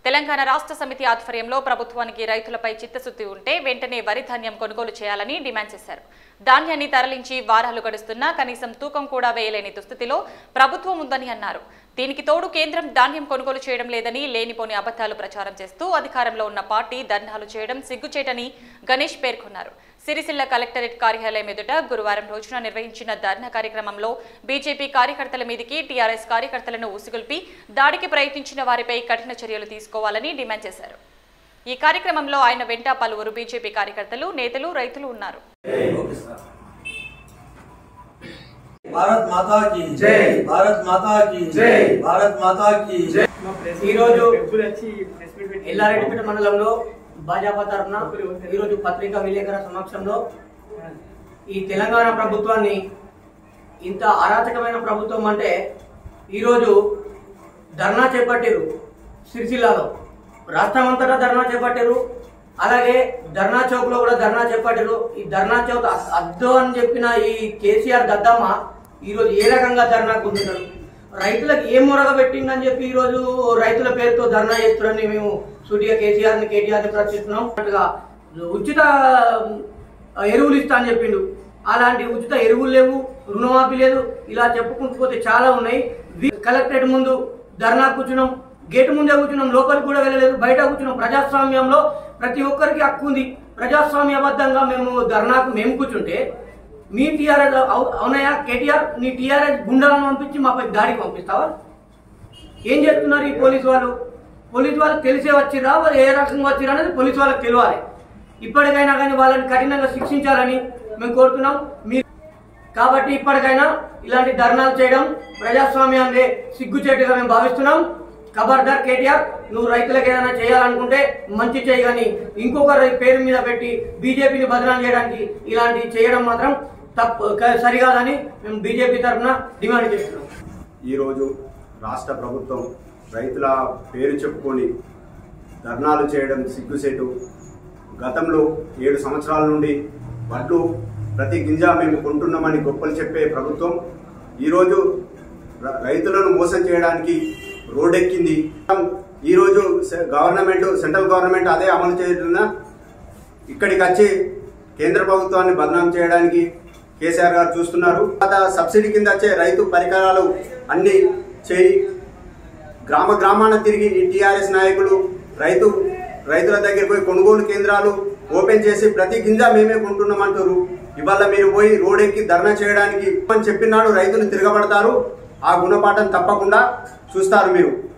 తెలంగాణ రాష్ట్ర సమితి ఆధ్వర్యంలో ప్రభుత్వానికి రైతులపై చిత్తశుద్ధి ఉంటే వెంటనే వరి ధాన్యం కొనుగోలు చేయాలని డిమాండ్ చేశారు ధాన్యాన్ని తరలించి వారాలు గడుస్తున్నా కనీసం తూకం కూడా వేయలేని దుస్థితిలో ప్రభుత్వం ఉందని అన్నారు దీనికి తోడు కేంద్రం ధాన్యం కొనుగోలు చేయడం లేదని లేనిపోని అబద్ధాలు ప్రచారం చేస్తూ అధికారంలో ఉన్న పార్టీ ధర్నాలు చేయడం సిగ్గుచేటని గణేష్ పేర్కొన్నారు సిరిసిల్ల కలెక్టరేట్ కార్యాలయం ఎదుట గురువారం రోజున నిర్వహించిన ధర్నా కార్యక్రమంలో బీజేపీ కార్యకర్తల మీదికి టీఆర్ఎస్ కార్యకర్తలను ఉసిగొల్పి దాడికి ప్రయత్నించిన వారిపై కఠిన చర్యలు తీసుకోవాలని డిమాండ్ చేశారు ఈ కార్యక్రమంలో ఆయన వెంట పలువురు బీజేపీ కార్యకర్తలు నేతలు రైతులు ఉన్నారు భారత్ మాతా కి జై భారత్ మాతా కి జై భారత్ మాతా కి జై ఈరోజు ఎల్లారెడ్డిపేట మండలంలో భాజపా తరఫున ఈరోజు పత్రికా విలేకరుల సమక్షంలో ఈ తెలంగాణ ప్రభుత్వాన్ని ఇంత అరాచకమైన ప్రభుత్వం అంటే ఈరోజు ధర్నా చేపట్టారు సిరిసిల్లాలో రాష్ట్రం అంతటా ధర్నా చేపట్టారు అలాగే ధర్నా చౌక్ లో కూడా ధర్నా చేపట్టారు ఈ ధర్నా చౌక్ అ- అద్దు అని చెప్పిన ఈ కేసీఆర్ దద్దమ్మ ఈరోజు ఏ రకంగా ధర్నా కూర్చున్నారు రైతులకు ఏం మొరగ పెట్టిందని చెప్పి ఈరోజు రైతుల పేరుతో ధర్నా చేస్తున్నారని మేము సూటిగా కేసీఆర్ ని కేటీఆర్ ని ప్రశ్నిస్తున్నాం అన్నట్టుగా ఉచిత ఆ, ఎరువులు ఇస్తా అని చెప్పిండు అలాంటి ఉచిత ఎరువులు లేవు రుణమాఫీ లేదు ఇలా చెప్పుకుంటూ పోతే చాలా ఉన్నాయి వి- కలెక్టరేట్ ముందు ధర్నా కూర్చున్నాం గేటు ముందే కూర్చున్నాం లోపలికి కూడా వెళ్ళలేదు బయట కూర్చున్నాం ప్రజాస్వామ్యంలో ప్రతి ఒక్కరికి హక్కు ఉంది ప్రజాస్వామ్యబద్ధంగా మేము ధర్నాకు మేము కూర్చుంటే మీ టీఆర్ఎస్ అవునయా కేటీఆర్ నీ టీఆర్ఎస్ గుండాలను పంపించి మాపై దాడికి పంపిస్తావా ఏం చేస్తున్నారు ఈ పోలీసు వాళ్ళు పోలీసు వాళ్ళకి తెలిసే వచ్చిరా వాళ్ళు ఏ రకంగా వచ్చిరా అనేది పోలీసు వాళ్ళకి తెలియాలి ఇప్పటికైనా కానీ వాళ్ళని కఠినంగా శిక్షించాలని మేము కోరుతున్నాం మీ కాబట్టి ఇప్పటికైనా ఇలాంటి ధర్నాలు చేయడం ప్రజాస్వామ్యాన్ని సిగ్గుచేటుగా మేము భావిస్తున్నాం ఖబర్దార్ కేటీఆర్ నువ్వు రైతులకు ఏదైనా చేయాలనుకుంటే మంచి చేయి కానీ ఇంకొక రై- పేరు మీద పెట్టి బీజేపీని బదనాం చేయడానికి ఇలాంటివి చేయడం మాత్రం తప్పు క- సరికాదని మేము బీజేపీ తరఫున డిమాండ్ చేస్తున్నాం ఈరోజు రాష్ట్ర ప్రభుత్వం రైతుల పేరు చెప్పుకొని ధర్నాలు చేయడం సిగ్గుసేటు గతంలో ఏడు సంవత్సరాల నుండి వడ్లు ప్రతి గింజ మేము కొంటున్నామని గొప్పలు చెప్పే ప్రభుత్వం ఈరోజు ర- రైతులను మోసం చేయడానికి రోడ్డెక్కింది ఈరోజు సె- గవర్నమెంట్ సెంట్రల్ గవర్నమెంట్ అదే అమలు చేస్తున్న ఇక్కడికి వచ్చి కేంద్ర ప్రభుత్వాన్ని బదనాం చేయడానికి కేసీఆర్ గారు చూస్తున్నారు తర్వాత సబ్సిడీ కింద వచ్చే రైతు పరికరాలు అన్ని చేయి గ్రామ గ్రామాన తిరిగి ఈ టీఆర్ఎస్ నాయకులు రైతు రైతుల దగ్గర పోయి కొనుగోలు కేంద్రాలు ఓపెన్ చేసి ప్రతి గింజ మేమే కొంటున్నామంటారు ఇవాళ మీరు పోయి రోడెక్కి ధర్నా చేయడానికి అని చెప్పినాడు రైతులు తిరగబడతారు ఆ గుణపాఠం తప్పకుండా చూస్తారు మీరు